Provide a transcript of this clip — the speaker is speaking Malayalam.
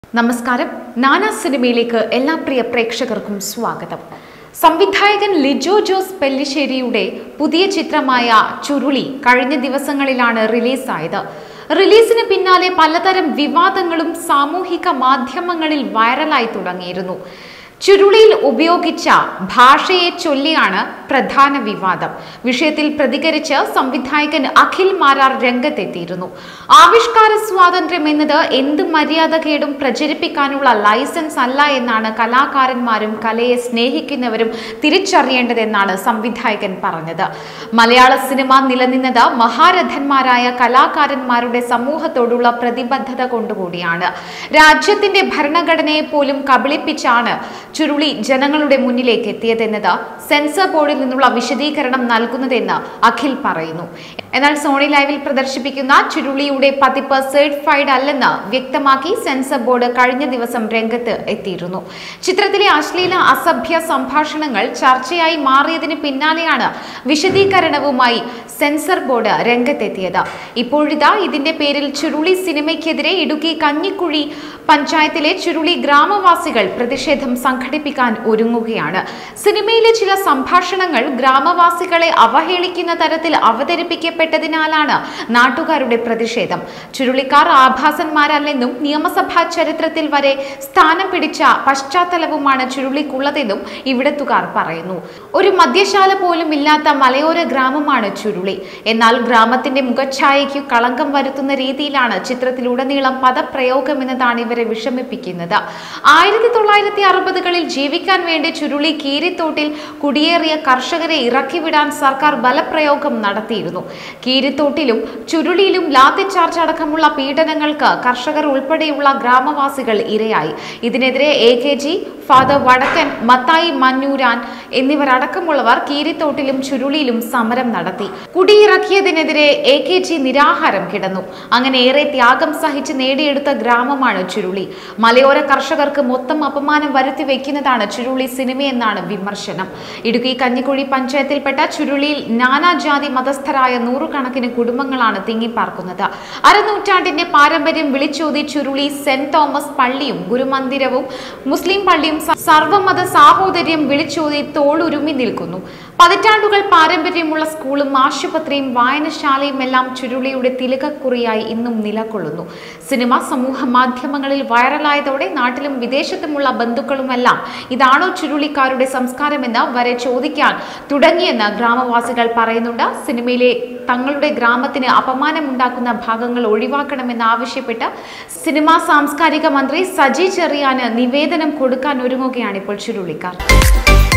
നമസ്കാരം നാനാ സിനിമയിലേക്ക് എല്ലാ പ്രിയ പ്രേക്ഷകർക്കും സ്വാഗതം സംവിധായകൻ ലിജോ ജോസ് പെല്ലിശ്ശേരിയുടെ പുതിയ ചിത്രമായ ചുരുളി കഴിഞ്ഞ ദിവസങ്ങളിലാണ് റിലീസായത് റിലീസിന് പിന്നാലെ പലതരം വിവാദങ്ങളും സാമൂഹിക മാധ്യമങ്ങളിൽ വൈറലായി തുടങ്ങിയിരുന്നു ചുരുളിയിൽ ഉപയോഗിച്ച ഭാഷയെ ചൊല്ലിയാണ് പ്രധാന വിവാദം വിഷയത്തിൽ പ്രതികരിച്ച് സംവിധായകൻ അഖിൽ മാരാർ രംഗത്തെത്തിയിരുന്നു ആവിഷ്കാര സ്വാതന്ത്ര്യം എന്നത് എന്ത് മര്യാദകേടും പ്രചരിപ്പിക്കാനുള്ള ലൈസൻസ് അല്ല എന്നാണ് കലാകാരന്മാരും കലയെ സ്നേഹിക്കുന്നവരും തിരിച്ചറിയേണ്ടതെന്നാണ് സംവിധായകൻ പറഞ്ഞത് മലയാള സിനിമ നിലനിന്നത് മഹാരഥന്മാരായ കലാകാരന്മാരുടെ സമൂഹത്തോടുള്ള പ്രതിബദ്ധത കൊണ്ടുകൂടിയാണ് രാജ്യത്തിന്റെ ഭരണഘടനയെ പോലും കബളിപ്പിച്ചാണ് ചുരുളി ജനങ്ങളുടെ മുന്നിലേക്ക് എത്തിയതെന്നത് സെൻസർ ബോർഡിൽ നിന്നുള്ള വിശദീകരണം നൽകുന്നതെന്ന് അഖിൽ പറയുന്നു എന്നാൽ സോണി ലൈവിൽ പ്രദർശിപ്പിക്കുന്ന ചുരുളിയുടെ പതിപ്പ് സർട്ടിഫൈഡ് അല്ലെന്ന് വ്യക്തമാക്കി സെൻസർ ബോർഡ് കഴിഞ്ഞ ദിവസം രംഗത്ത് എത്തിയിരുന്നു ചിത്രത്തിലെ അശ്ലീല അസഭ്യ സംഭാഷണങ്ങൾ ചർച്ചയായി മാറിയതിന് പിന്നാലെയാണ് വിശദീകരണവുമായി സെൻസർ ബോർഡ് രംഗത്തെത്തിയത് ഇപ്പോഴിതാ ഇതിന്റെ പേരിൽ ചുരുളി സിനിമയ്ക്കെതിരെ ഇടുക്കി കഞ്ഞിക്കുഴി പഞ്ചായത്തിലെ ചുരുളി ഗ്രാമവാസികൾ പ്രതിഷേധം സംഘടിപ്പിക്കാൻ ഒരുങ്ങുകയാണ് സിനിമയിലെ ചില സംഭാഷണങ്ങൾ ഗ്രാമവാസികളെ അവഹേളിക്കുന്ന തരത്തിൽ അവതരിപ്പിക്കപ്പെട്ടതിനാലാണ് നാട്ടുകാരുടെ പ്രതിഷേധം ചുരുളിക്കാർ ആഭാസന്മാരല്ലെന്നും നിയമസഭാ ചരിത്രത്തിൽ വരെ സ്ഥാനം പിടിച്ച പശ്ചാത്തലവുമാണ് ചുരുളിക്കുള്ളതെന്നും ഇവിടത്തുകാർ പറയുന്നു ഒരു മദ്യശാല പോലും ഇല്ലാത്ത മലയോര ഗ്രാമമാണ് ചുരുളി എന്നാൽ ഗ്രാമത്തിന്റെ മുഖഛായയ്ക്ക് കളങ്കം വരുത്തുന്ന രീതിയിലാണ് ചിത്രത്തിലുടനീളം പദപ്രയോഗം എന്നതാണ് ഇവരെ വിഷമിപ്പിക്കുന്നത് ആയിരത്തി തൊള്ളായിരത്തി അറുപതുകളിൽ ജീവിക്കാൻ വേണ്ടി ചുരുളി കീരിത്തോട്ടിൽ കുടിയേറിയ കർഷകരെ ഇറക്കിവിടാൻ സർക്കാർ ബലപ്രയോഗം നടത്തിയിരുന്നു കീരിത്തോട്ടിലും ചുരുളിയിലും ലാത്തിച്ചാർജ് അടക്കമുള്ള പീഡനങ്ങൾക്ക് കർഷകർ ഉൾപ്പെടെയുള്ള ഗ്രാമവാസികൾ ഇരയായി ഇതിനെതിരെ എ കെ ജി ഫാദർ വടക്കൻ മത്തായി മന്നൂരാൻ എന്നിവരടക്കമുള്ളവർ കീരിത്തോട്ടിലും ചുരുളിയിലും സമരം നടത്തി കുടിയിറക്കിയതിനെതിരെ എ കെ ജി നിരാഹാരം കിടന്നു അങ്ങനെ ഏറെ ത്യാഗം സഹിച്ച് നേടിയെടുത്ത ഗ്രാമമാണ് ചുരുളി മലയോര കർഷകർക്ക് മൊത്തം അപമാനം വരുത്തി വെക്കുന്നതാണ് ചുരുളി സിനിമയെന്നാണ് വിമർശനം ഇടുക്കി കഞ്ഞിക്കുഴി പഞ്ചായത്തിൽപ്പെട്ട ചുരുളിയിൽ നാനാജാതി മതസ്ഥരായ നൂറുകണക്കിന് കുടുംബങ്ങളാണ് തിങ്ങിപ്പാർക്കുന്നത് അരനൂറ്റാണ്ടിന്റെ പാരമ്പര്യം വിളിച്ചോതി ചുരുളി സെന്റ് തോമസ് പള്ളിയും ഗുരുമന്ദിരവും മുസ്ലിം പള്ളിയും സ- സർവ്വമത സാഹോദര്യം വിളിച്ചോതി തോളുരുമി നിൽക്കുന്നു പതിറ്റാണ്ടുകൾ പാരമ്പര്യമുള്ള സ്കൂളും ആശുപത്രിയും വായനശാലയും എല്ലാം ചുരുളിയുടെ തിലകക്കുറിയായി ഇന്നും നിലകൊള്ളുന്നു സിനിമ സമൂഹ മാധ്യമങ്ങളിൽ വൈറലായതോടെ നാട്ടിലും വിദേശത്തുമുള്ള ബന്ധുക്കളുമെല്ലാം ഇതാണോ ചുരുളിക്കാരുടെ സംസ്കാരമെന്ന് വരെ ചോദിക്കാൻ തുടങ്ങിയെന്ന് ഗ്രാമവാസികൾ പറയുന്നുണ്ട് സിനിമയിലെ തങ്ങളുടെ ഗ്രാമത്തിന് അപമാനമുണ്ടാക്കുന്ന ഭാഗങ്ങൾ ഒഴിവാക്കണമെന്ന് ആവശ്യപ്പെട്ട് സിനിമാ സാംസ്കാരിക മന്ത്രി സജി ചെറിയാന് നിവേദനം കൊടുക്കാൻ ഒരുങ്ങുകയാണ് ഇപ്പോൾ ചുരുളിക്കാർ